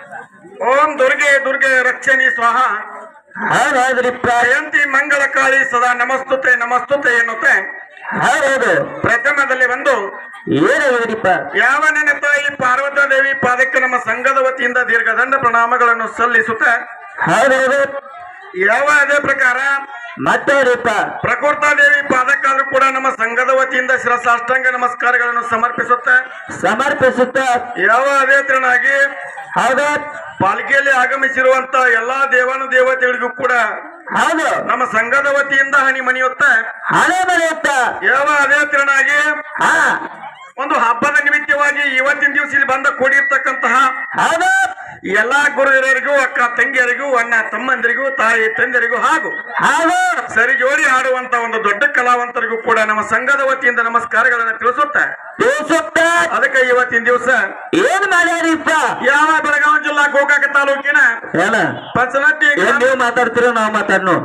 ಓಂ ದುರ್ಗೆ ದುರ್ಗೆ ರಕ್ಷಣಿ ಸ್ವಾಹ ಹೌದೌದ್ರಿಪ್ಪ ಜಯಂತಿ ಮಂಗಳ ಕಾಳಿ ಸದಾ ನಮಸ್ತುತೆ ನಮಸ್ತುತೆ ಎನ್ನುತ್ತೆ ಹೌದೌದು ಪ್ರಥಮದಲ್ಲಿ ಬಂದು ಏನಾಗಿದ್ರಿಪ್ಪ ಯಾವ ನೆನೆ ತಾಯಿ ಪಾರ್ವತ ದೇವಿ ಪಾದಕ್ಕೆ ನಮ್ಮ ಸಂಘದ ವತಿಯಿಂದ ದೀರ್ಘದಂಡ ಪ್ರಣಾಮಗಳನ್ನು ಸಲ್ಲಿಸುತ್ತ ಹೌದೌದು ಯಾವ ಅದೇ ಪ್ರಕಾರ ಮತ್ತೇರಿಪ್ಪ ಪ್ರಕೃತ ದೇವಿ ಪಾದಕ್ಕಾದ್ರೂ ಕೂಡ ನಮ್ಮ ಸಂಘದ ವತಿಯಿಂದ ಶಿರಸಾಷ್ಟಾಂಗ ನಮಸ್ಕಾರಗಳನ್ನು ಸಮರ್ಪಿಸುತ್ತ ಸಮರ್ಪಿಸುತ್ತ ಯಾವ ಅದೇ ತಿರುನಾಗಿ ಹೌದು ಪಾಲಿಕೆಯಲ್ಲಿ ಆಗಮಿಸಿರುವಂತ ಎಲ್ಲಾ ದೇವಾನು ದೇವತೆಗಳಿಗೂ ಕೂಡ ಹೌದು ನಮ್ಮ ಸಂಘದ ವತಿಯಿಂದ ಹನಿ ಮಣಿಯುತ್ತ ಹಣೆ ಮನೆಯುತ್ತ ಯಾವ ಅದೇ ತಿರುನಾಗಿ ಹಾ ಒಂದು ಹಬ್ಬದ ನಿಮಿತ್ತವಾಗಿ ಇವತ್ತಿನ ದಿವಸ ಇಲ್ಲಿ ಬಂದ ಕೂಡಿರ್ತಕ್ಕಂತಹ ಹೌದು ಎಲ್ಲಾ ಗುರು ಹಿರಿಯರಿಗೂ ಅಕ್ಕ ತಂಗಿಯರಿಗೂ ಅಣ್ಣ ತಮ್ಮಂದಿರಿಗೂ ತಾಯಿ ತಂದೆಯರಿಗೂ ಹಾಗೂ ಹೌದು ಸರಿ ಜೋಡಿ ಆಡುವಂತ ಒಂದು ದೊಡ್ಡ ಕಲಾವಂತರಿಗೂ ಕೂಡ ನಮ್ಮ ಸಂಘದ ವತಿಯಿಂದ ನಮಸ್ಕಾರಗಳನ್ನ ತಿಳಿಸುತ್ತ ತಿಳಿಸುತ್ತ ಅದಕ್ಕೆ ಇವತ್ತಿನ ದಿವಸ ಏನ್ ಮಾಡ್ಯಾರಿಪ್ಪ ಯಾವ ಬೆಳಗಾವಿ ಜಿಲ್ಲಾ ಗೋಕಾಕ ತಾಲೂಕಿನ ಏನ ಪಂಚನಟ್ಟಿ ಏನ್ ನೀವು ಮಾತಾಡ್ತೀರೋ ನಾವು ಮಾತಾಡ್ನು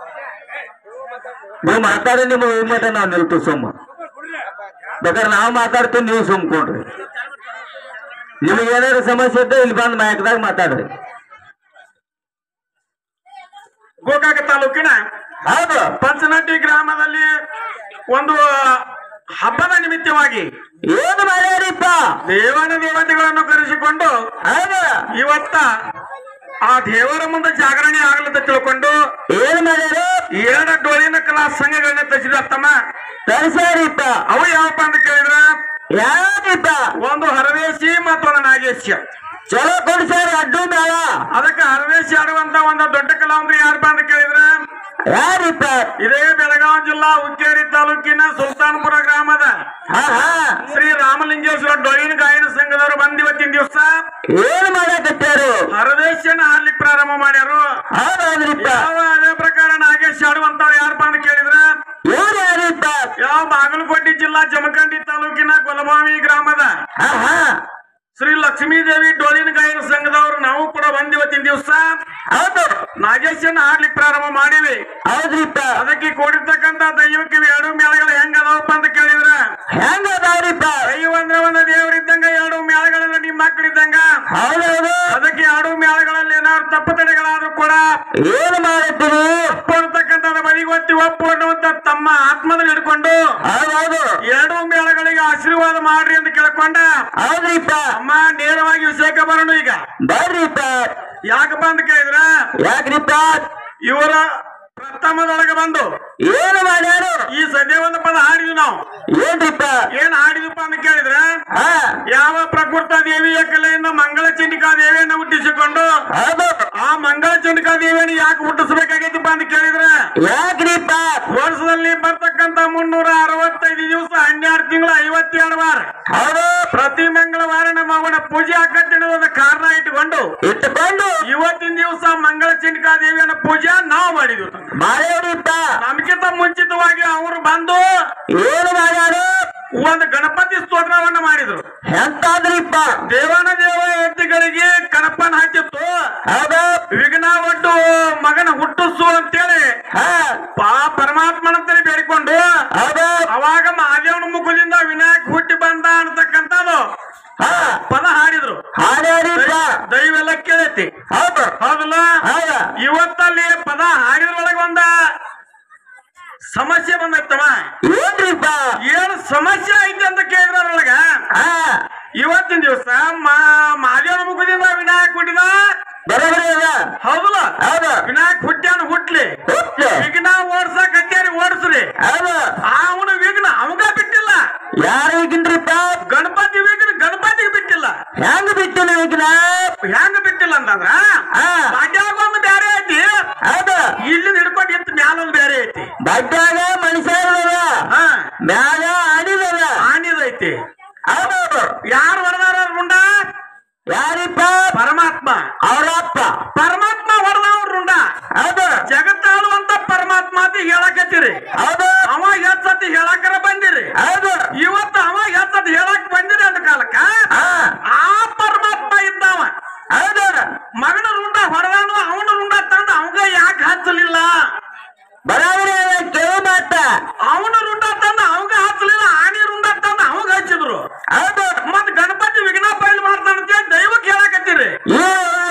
ನೀವು ಮಾತಾಡಿ ನಿಮ್ಮ ಮತ ನಾವು ನಿಲ್ತು ಸುಮ್ಮ ಬೇಕಾದ್ರೆ ನಾವು ಮಾತಾಡ್ತೀವಿ ನೀವು ಸುಮ್ಕೊಂಡ್ರಿ ನಿಮಗೆ ಏನಾದ್ರು ಸಮಸ್ಯೆ ಇದ್ದರೆ ಇಲ್ಲಿ ಬಂದು ಮಯಕದಾಗ ಮಾತಾಡ್ರಿ ಗೋಕಾಕ ತಾಲೂಕಿನ ಹೌದು ಪಂಚನಟ್ಟಿ ಗ್ರಾಮದಲ್ಲಿ ಒಂದು ಹಬ್ಬದ ನಿಮಿತ್ತವಾಗಿ ಏನು ಮಾಡ್ಯಾರಿಪ್ಪ ದೇವನ ದೇವತೆಗಳನ್ನು ಕರೆಸಿಕೊಂಡು ಹೌದು ಇವತ್ತ ಆ ದೇವರ ಮುಂದೆ ಜಾಗರಣೆ ಆಗಲಂತ ತಿಳ್ಕೊಂಡು ಏನ್ ಮಾಡ್ಯಾರು ಎರಡು ಡೋಳಿನ ಕಲಾ ಸಂಘಗಳನ್ನ ತರಿಸಿದ ತಮ್ಮ ತರ್ಸ್ಯಾರಿಪ್ಪ ಅವು ಯಾವಪ್ಪ ಅಂತ ಕೇಳಿದ್ರ ಯಾರಿಪ್ಪ ಒಂದು ಹರವೇಶಿ ಮತ್ತೊಂದು ನಾಗೇಶ ಚಲೋ ಕೊಡ್ಸ್ಯಾರ ಅಡ್ಡು ಮೇಳ ಅದಕ್ಕೆ ಹರವೇಶಿ ಆಡುವಂತ ಒಂದು ದೊಡ್ಡ ಕಲಾವಂತರು ಯಾರಪ್ಪ ಅಂತ ಕೇಳಿದ್ರ ಯಾರಿಪ್ಪ ಇದೇ ಬೆಳಗಾವಿ ಜಿಲ್ಲಾ ಹುಕ್ಕೇರಿ ತಾಲೂಕಿನ ಸುಲ್ತಾನ್ಪುರ ಗ್ರಾಮದ ಹಾ ಹಾ ಶ್ರೀ ರಾಮಲಿಂಗೇಶ್ವರ ಡೊಳ್ಳಿನ ಗಾಯನ ಸಂಘದವರು ಬಂದ್ ಇವತ್ತಿನ ದಿವಸ ಏನ್ ಮಾಡಕತ್ತಾರು ಹರದೇಶನ ಆಡ್ಲಿಕ್ಕೆ ಪ್ರಾರಂಭ ಮಾಡ್ಯಾರು ಹೌದೌದ್ರಿಪ್ಪ ಯಾವ ಅದೇ ಪ್ರಕಾರ ನಾಗೇಶ್ ಆಡುವಂತವ್ರು ಯಾರಪ್ಪ ಅಂತ ಕೇಳಿದ್ರ ಇವ್ರು ಯಾರಿಪ್ಪ ಯಾವ ಬಾಗಲಕೋಟೆ ಜಿಲ್ಲಾ ಜಮಖಂಡಿ ತಾಲೂಕಿನ ಗೊಲಬಾವಿ ಗ್ರಾಮದ ಹಾ ಹಾ ಶ್ರೀ ಲಕ್ಷ್ಮೀದೇವಿ ಡೋಳಿನ ಗಾಯನ ಸಂಘದವರು ನಾವು ಕೂಡ ಬಂದ್ ಇವತ್ತಿನ ದಿವಸ ಹೌದು ನಾಗೇಶನ ಆಡ್ಲಿಕ್ಕೆ ಪ್ರಾರಂಭ ಮಾಡಿವಿ ಹೌದ್ರಿಪ್ಪ ಅದಕ್ಕೆ ಕೂಡಿರ್ತಕ್ಕಂತ ದೈವಕ್ಕೆ ಇವು ಎರಡು ಮೇಳಗಳು ಹೆಂಗ ಅದಾವಪ್ಪ ಅಂತ ಕೇಳಿದ್ರ ಹೆಂಗ ಅದಾವ್ರಿಪ್ಪ ದೈವ ಅಂದ್ರೆ ಒಂದು ದೇವರಿದ್ದಂಗ ಎರಡು ಮೇಳಗಳಲ್ಲಿ ನಿಮ್ಮ ಮಕ್ಕಳಿದ್ದಂಗ ಹೌದೌದು ಅದಕ್ಕೆ ಎರಡು ಮೇಳಗಳಲ್ಲಿ ಏನಾದ್ರು ತಪ್ಪು ತಡೆಗಳಾದ್ರೂ ಕೂಡ ಏನ್ ಮಾಡತ್ತೀರಿ ಒಪ್ಪು ಅಂತಕ್ಕಂಥದ್ದು ಬದಿಗೆ ಒತ್ತಿ ಒಪ್ಪು ಅನ್ನುವಂತ ತಮ್ಮ ಆತ್ಮದಲ್ಲಿ ಹಿಡ್ಕೊಂಡು ಹೌದೌದು ಎರಡು ಮೇಳಗಳಿಗೆ ಆಶೀರ್ವಾದ ಮಾಡ್ರಿ ಅಂತ ಕೇಳ್ಕೊಂಡ ಹೌದ್ರಿಪ್ಪ ಅಮ್ಮ ನೇರವಾಗಿ ವಿಷಯಕ್ಕೆ ಬರೋಣ ಈಗ ಬರ್ರಿಪ್ಪ ಯಾಕಪ್ಪ ಅಂತ ಕೇಳಿದ್ರ ಯಾಕ್ರಿಪ್ಪ ಇವರ ಪ್ರಥಮದೊಳಗೆ ಬಂದು ಏನು ಮಾಡ್ಯಾರು ಈ ಸದ್ಯ ಒಂದು ಪದ ಹಾಡಿದ್ವಿ ನಾವು ಏನ್ರಿಪ್ಪ ಏನ್ ಹಾಡಿದಪ್ಪ ಅಂತ ಕೇಳಿದ್ರ ಹಾ ಯಾವ ಪ್ರಕೃತ ದೇವಿಯ ಕಲೆಯಿಂದ ಮಂಗಳ ಚಂಡಿಕಾ ದೇವಿಯನ್ನ ಹುಟ್ಟಿಸಿಕೊಂಡು ಹೌದು ಆ ಮಂಗಳ ಚಂಡಿಕಾ ದೇವಿಯನ್ನು ಯಾಕೆ ಹುಟ್ಟಿಸ್ಬೇಕಾಗೈತಪ್ಪ ಅಂತ ಕೇಳಿದ್ರ ಯಾಕ್ರಿಪ್ಪ ವರ್ಷದಲ್ಲಿ ಬರ್ತಕ್ಕಂತ ಮುನ್ನೂರ ಅರವತ್ತೈದು ದಿವಸ ಹನ್ನೆರಡು ತಿಂಗಳ ಐವತ್ತೆರಡು ವಾರ ಹೌದು ಪ್ರತಿ ಮಂಗಳವಾರ ನಮ್ಮ ಅವನ ಪೂಜೆ ಆಕತ್ತಿನ ಕಾರಣ ಇಟ್ಟುಕೊಂಡು ಇಟ್ಟುಕೊಂಡು ಇವತ್ತಿನ ದಿವಸ ಮಂಗಳ ಚಂಡಿಕಾ ದೇವಿಯನ್ನ ಪೂಜೆ ನಾವು ಮಾಡಿದ್ವಿ ಮಾಡ್ಯಾರಿಪ್ಪ ನಮ್ಗಿಂತ ಮುಂಚಿತವಾಗಿ ಅವರು ಬಂದು ಏನು ಮಾಡ್ಯಾರು ಒಂದು ಗಣಪತಿ ಸ್ತೋತ್ರವನ್ನ ಮಾಡಿದ್ರು ಎಂತಾದ್ರಿಪ್ಪ ದೇವಾನ ದೇವ ಎತ್ತಿಗಳಿಗೆ ಕಣಪನ ಹಾಕಿತ್ತು ಹೌದು ವಿಘ್ನ ಒಟ್ಟು ಮಗನ ಹುಟ್ಟಿಸು ಅಂತೇಳಿ ಹಾ ಪಾ ಪರಮಾತ್ಮನಂತಲೇ ಬೇಡಿಕೊಂಡು ಹೌದು ಅವಾಗ ಮಹಾದೇವನ ಮುಖದಿಂದ ವಿನಾಯಕ್ ಹುಟ್ಟಿ ಬಂದ ಅಂತಕ್ಕಂಥದ್ದು ಹಾ ಪದ ಹಾಡಿದ್ರು ಹಾಡ್ಯಾರಿಪ್ಪ ದೈವೆಲ್ಲ ಕೇಳೈತಿ ಹೌದು ಹೌದಲ್ಲ ಹೌದ ಇವತ್ತಲ್ಲಿ ಪದ ಹಾಡಿದ್ರೊಳಗೆ ಒಂದ ಸಮಸ್ಯೆ ಬಂದೈತಮ್ಮ ಏನ್ರಿಪ್ಪ ಏನು ಸಮಸ್ಯೆ ಐತಿ ಅಂತ ಕೇಳಿದ್ರ ಅದ್ರೊಳಗ ಹಾ ಇವತ್ತಿನ ದಿವಸ ಮಹಾದೇವನ ಮುಖದಿಂದ ವಿನಾಯಕ್ ಹುಟ್ಟಿದ ಬರೋಬರಿ ಅದ ಹೌದಲ್ಲ ಹೌದು ವಿನಾಯಕ್ ಹುಟ್ಟ್ಯಾನ ಹುಟ್ಲಿ ಹುಟ್ಟು. ವಿಘ್ನ ಓಡ್ಸಕ್ ಹತ್ಯಾರಿ ಓಡಿಸ್ರಿ ಹೌದು ಅವನ ವಿಘ್ನ ಅವಂಗ ಬಿಟ್ಟಿಲ್ಲ ಯಾರು ಈಗಿನ್ರಿಪ್ಪ ಗಣಪತಿ ವಿಘ್ನ ಗಣಪತಿಗೆ ಬಿಟ್ಟಿಲ್ಲ ಹೆಂಗ್ ಬಿಟ್ಟು ಈಗಿನ ಹೆಂಗ ಬಿಟ್ಟಿಲ್ಲ ಅಂತಂದ್ರ ಹಾ ಭಾಗ್ಯಾಗ ಒಂದು ಬೇರೆ ಐತಿ ಹೌದು ಇಲ್ಲಿ ಹಿಡ್ಕೊಂಡು ಇತ್ತು ಮ್ಯಾಲೊಂದು ಬೇರೆ ಐತಿ ಬಡ್ಡಾಗ ಮನುಷ್ಯ ಇರೋದ ಹಾ ಮ್ಯಾಗ ಆಡಿದದ ಆಣಿದೈತಿ ಹೌದೌದು ಯಾರು ಹೊಡೆದಾರ ರುಂಡ ಯಾರಿಪ್ಪ ಪರಮಾತ್ಮ ಅವರಪ್ಪ ಪರಮಾತ್ಮ ಹೊಡೆದವ ರುಂಡ ಹೌದು ಜಗತ್ತಾಳುವಂತ ಪರಮಾತ್ಮ ಅಂತ ಹೇಳಕತ್ತೀರಿ ಹೌದು ಅವ ಹೆಚ್ಚತಿ ಹೇಳಕರ ಬಂದಿರಿ ಹೌದು ಇವತ್ತು ಅವ ಹೆಚ್ಚತ್ ಹೇಳಕ್ ಬಂದಿರಿ ಅಂದ ಕಾಲಕ್ಕ ಹಾ ಆ ಪರಮಾತ್ಮ ಇದ್ದವ ಹೌದು ಮಗನ ರುಂಡ ಹೊಡೆದಾನು ಅವನ ರುಂಡ ತಂದ ಅವಂಗ ಯಾಕೆ ಹಚ್ಚಲಿಲ್ಲ ಬರಾಬರಿ ಅದ ಕೇಳು ಮಾತ ಅವನ ರುಂಡ ತಂದ ಅವಂಗ ಹಚ್ಚಲಿಲ್ಲ ಆಣಿ ರುಂಡ ತಂದ ಅವಂಗ ಹಚ್ಚಿದ್ರು ಹೌದು ಮತ್ ಗಣಪತಿ ವಿಘ್ನ ಬಯಲು ಮಾಡ್ತಾನಂತ ದೈವಕ್ಕೆ ಹೇಳಕತ್ತೀರಿ ಈ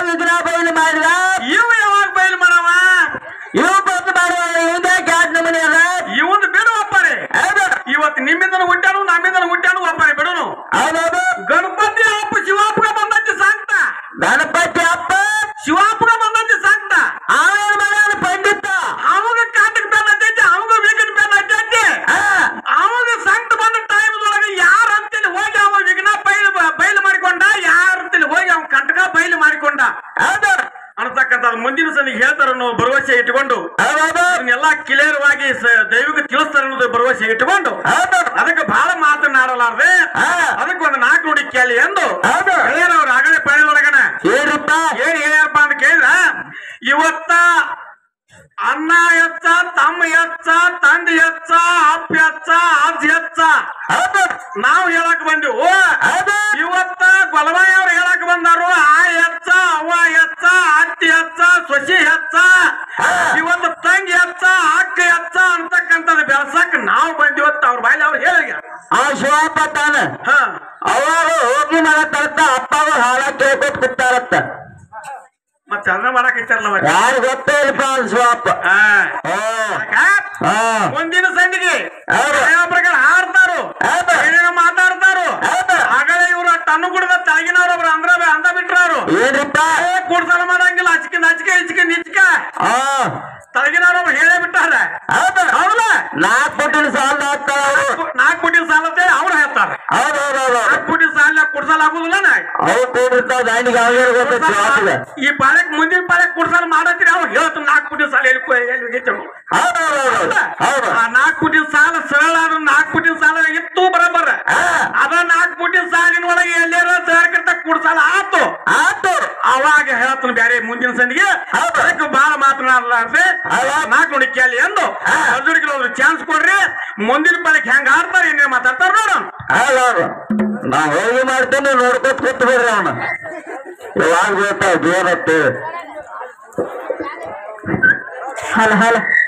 ಮುಂದಿನ ಸಂದಿಗೆ ಹೇಳ್ತಾರ ಅನ್ನೋ ಭರವಸೆ ಇಟ್ಕೊಂಡು ಹೌದು ಅದನ್ನೆಲ್ಲ ಕ್ಲಿಯರ್ವಾಗಿ ದೈವಿಕ ತಿಳಿಸ್ತಾರ ಅನ್ನೋದು ಭರವಸೆ ಇಟ್ಕೊಂಡು ಹೌದು ಅದಕ್ಕೆ ಬಹಳ ಮಾತನಾಡಲಾರ್ದೆ ಹಾ. ಅದಕ್ಕೆ ಒಂದು ನಾಲ್ಕು ನುಡಿ ಕೇಳಿ ಎಂದು ಹೌದು ಹೇಳ್ಯಾರವ್ರು ಆಗಲೇ ಪಾಳಿ ಒಳಗನ ಏನಪ್ಪ ಏನ್ ಹೇಳ್ಯಾರಪ್ಪ ಅಂತ ಕೇಳಿದ್ರ ಇವತ್ತ ಅನ್ನ ಹೆಚ್ಚ ತಮ್ಮ ಹೆಚ್ಚ ತಂದೆ ಹೆಚ್ಚ ಅಪ್ಪ ಹೆಚ್ಚ ಅಜ್ಜ ಹೆಚ್ಚ ಹೌದು ನಾವು ಹೇಳಕ್ ಬಂದಿವು ಹೌದು ಇವತ್ತ ಗೊಲವಾಯಿ ಅವ್ರು ಹೇಳಕ್ ಬಂದಾರು ಆ ಹೆಚ್ಚ ಅವ್ವ ಹೆಚ್ಚ ಅತ್ತಿ ಹೆಚ್ಚ ಸೊಸಿ ಹೆಚ್ಚ ಇವತ್ತು ತಂಗಿ ಹೆಚ್ಚ ಅಕ್ಕ ಹೆಚ್ಚ ಅಂತಕ್ಕಂಥದ್ದು ಬೆಳ್ಸಕ್ ನಾವು ಬಂದಿವತ್ತ ಅವ್ರ ಬಾಯಲ್ಲಿ ಅವ್ರು ಹೇಳಿ ಆ ಶಿವಪ್ಪ ತಾನ ಹ ಅವರು ಹೋಗಿ ಮಾಡತ್ತಂತ ಅಪ್ಪಾಗ ಹಾಳ ಕೇಳ್ಕೊತ್ ಕೂತಾರತ್ತ ಮತ್ತೆ ಅದನ್ನ ಮಾಡಕೈತಾರಲ್ಲ ಮತ್ತೆ ಯಾರು ಗೊತ್ತೇ ಇಲ್ಲಪ್ಪ ಅವ್ನ್ ಶಿವಪ್ಪ ಆ. ಹಾ ಯಾಕ? ಹಾ ಮುಂದಿನ ಸಂದಿಗೆ ಹೌದು. ಪ್ರಕಾರ ಹಾಡ್ತಾರು ಹೌದು. ಏನೇನೋ ಮಾತಾಡ್ತಾರು ಹೌದು. ಆಗಲೇ ಇವ್ರು ತನ್ನ ಕುಡಿದ ತಳಗಿನವ್ರೊಬ್ರು ಅಂದ್ರ ಅಂದ ಬಿಟ್ರವ್ರು ಏನ್ರಿಪ್ಪ ಏ ಕೂಡ್ಸಲ ಮಾಡಂಗಿಲ್ಲ ಹಚ್ಕಿಂದ ಹಚ್ಕೆ ಹಿಚ್ಕೆ ನಿಚ್ಕ ಹಾ ತಳಗಿನವ್ರೊಬ್ರು ಹೇಳೇ ಬಿಟ್ಟಾರ ಹೌದು ಹೌದಲ್ಲ ನಾಲ್ಕು ಪುಟ್ಟಿನ ಸಾಲ ಹಾಕ್ತಾರ ಅವರು ನಾಲ್ಕು ಕೋಟಿ ಸಾಲ ಅಂತೇಳಿ ಅವ್ರು ಹೇಳ್ತಾರೆ ಹೌದು ಹೌದು ಹೌದು ನಾಲ್ಕು ಕೋಟಿ ಸಾಲ ಕುಡ್ಸಲ್ ಆಗುದಿಲ್ಲ ನಾ ಅವು ಕೂಡಿರ್ತಾವ ದಾನಿಗೆ ಅವ್ರಿಗೆ ಗೊತ್ತೈತಿ ಶಿವಪ್ಪಗೆ ಈ ಪಾಳ್ಯಕ್ ಮುಂದಿನ ಪಾಳ್ಯಕ್ ಕುಡ್ಸಲ್ ಮಾಡತ್ತೀರಿ ಅವ್ರು ಹೇಳ್ತು ನಾಲ್ಕು ಕೋಟಿ ಸಾಲ ಎಲ್ಲಿ ಕೊ- ಎಲ್ಲಿ ಹೋಗೈತೆ ಅವ್ರು. ಹೌದು ಹೌದು ಹೌದು ಹೌದು ಆ ನಾಲ್ಕು ಕೋಟಿ ಸಾಲ ಸರಳ ಅದು ನಾಲ್ಕು ಕೋಟಿ ಸಾಲ ಇತ್ತು ಬರಬರ ಹಾ ಅದ ನಾಲ್ಕು ಕೋಟಿ ಸಾಲಿನ ಒಳಗೆ ಎಲ್ಲಾರ ಸಹಕರ್ತ ಕುಡ್ಸಾಲ ಆತು ಆತು ಅವಾಗ ಹೇಳ್ತಾನೆ ಬ್ಯಾರೆ ಮುಂದಿನ ಸಂದಿಗೆ ಹೌದು. ಅದಕ್ಕೆ ಬಹಳ ಮಾತನಾಡಲಾರ್ದೆ ಹೌದು. ನಾಲ್ಕು ನೋಡಿ ಕೇಳಿ ಎಂದು ಹಾ. ಅರ್ಜುನಿಗೆ ಒಂದು ಚಾನ್ಸ್ ಕೊಡ್ರಿ ಮುಂದಿನ ಪಾಲಕ್ ಹೆಂಗ ಆಡ್ತಾರೆ ಏನೇ ಮಾತಾಡ್ತಾರ ನೋಡೋಣ ಹೌದು ಹೌದು ನಾ ಹೋಗಿ ಮಾಡ್ತೇನೆ ನೋಡ್ಕೊತ ಕೂತ್ ಬಿಡ್ರಿ ಅವನ ಯಾವಾಗ ಗೊತ್ತಾವ ಜೋರತ್ತೆ ಹಲ ಹಲ